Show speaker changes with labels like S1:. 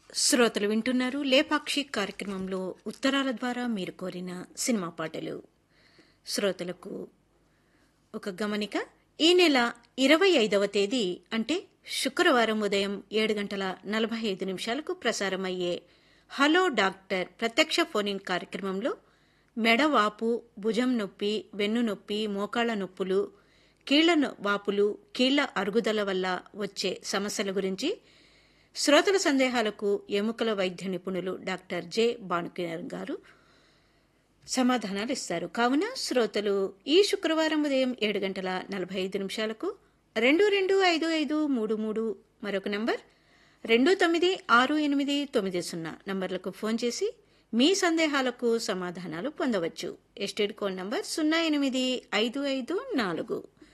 S1: శ్రోతలు వింటున్నారు లేపాక్షి కార్యక్రమంలో ఉత్తరాల ద్వారా మీరు కోరిన సినిమా పాటలు శ్రోతలకు ఒక గమనిక ఈ నెల ఇరవై ఐదవ తేదీ అంటే శుక్రవారం ఉదయం ఏడు గంటల నలభై ఐదు నిమిషాలకు ప్రసారమయ్యే హలో డాక్టర్ ప్రత్యక్ష ఫోనిన్ కార్యక్రమంలో మెడ వాపు భుజం నొప్పి వెన్ను నొప్పి మోకాళ్ల నొప్పులు కీళ్ల నొ- వాపులు కీళ్ల అరుగుదల వల్ల వచ్చే సమస్యల గురించి శ్రోతల సందేహాలకు ఎముకల వైద్య నిపుణులు డాక్టర్ జె భానుకిరణ్ గారు సమాధానాలు ఇస్తారు కావున శ్రోతలు ఈ శుక్రవారం ఉదయం ఏడు గంటల నలభై ఐదు నిమిషాలకు రెండు రెండు ఐదు ఐదు మూడు మూడు మరొక నంబర్ రెండు తొమ్మిది ఆరు ఎనిమిది తొమ్మిది సున్నా నంబర్లకు ఫోన్ చేసి మీ సందేహాలకు సమాధానాలు పొందవచ్చు ఎస్టేడ్ కోడ్ నంబర్ సున్నా ఎనిమిది ఐదు ఐదు నాలుగు